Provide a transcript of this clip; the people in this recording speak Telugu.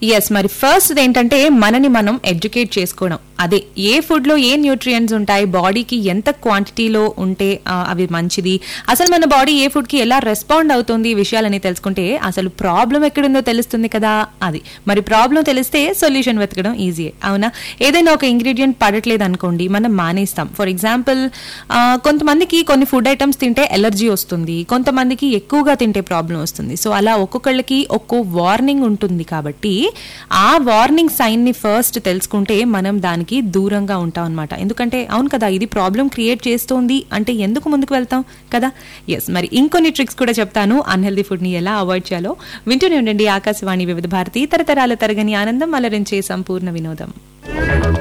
ఎస్ మరి ఫస్ట్ ఏంటంటే మనని మనం ఎడ్యుకేట్ చేసుకోవడం అదే ఏ ఫుడ్ లో ఏ న్యూట్రియంట్స్ ఉంటాయి బాడీకి ఎంత క్వాంటిటీలో ఉంటే ఆ, అవి మంచిది అసలు మన బాడీ ఏ ఫుడ్ కి ఎలా రెస్పాండ్ అవుతుంది ఈ విషయాలని తెలుసుకుంటే అసలు ప్రాబ్లం ఎక్కడుందో తెలుస్తుంది కదా అది మరి ప్రాబ్లం తెలిస్తే సొల్యూషన్ వెతకడం ఈజీ అవునా ఏదైనా ఒక ఇంగ్రీడియంట్ పడట్లేదు అనుకోండి మనం మానేస్తాం ఫర్ ఎగ్జాంపుల్ కొంతమందికి కొన్ని ఫుడ్ ఐటమ్స్ తింటే ఎలర్జీ వస్తుంది కొంతమందికి ఎక్కువగా తింటే ప్రాబ్లం వస్తుంది సో అలా ఒక్కొక్కళ్ళకి ఒక్కో వార్నింగ్ ఉంటుంది కాబట్టి ఆ వార్నింగ్ సైన్ ని ఫస్ట్ తెలుసుకుంటే మనం దానికి దూరంగా ఉంటాం అనమాట ఎందుకంటే అవును కదా ఇది ప్రాబ్లం క్రియేట్ చేస్తోంది అంటే ఎందుకు ముందుకు వెళ్తాం కదా ఎస్ మరి ఇంకొన్ని ట్రిక్స్ కూడా చెప్తాను అన్హెల్దీ ఫుడ్ ని ఎలా అవాయిడ్ చేయాలో వింటూనే ఉండండి ఆకాశవాణి వివిధ భారతి తరతరాల తరగని ఆనందం అలరించే సంపూర్ణ వినోదం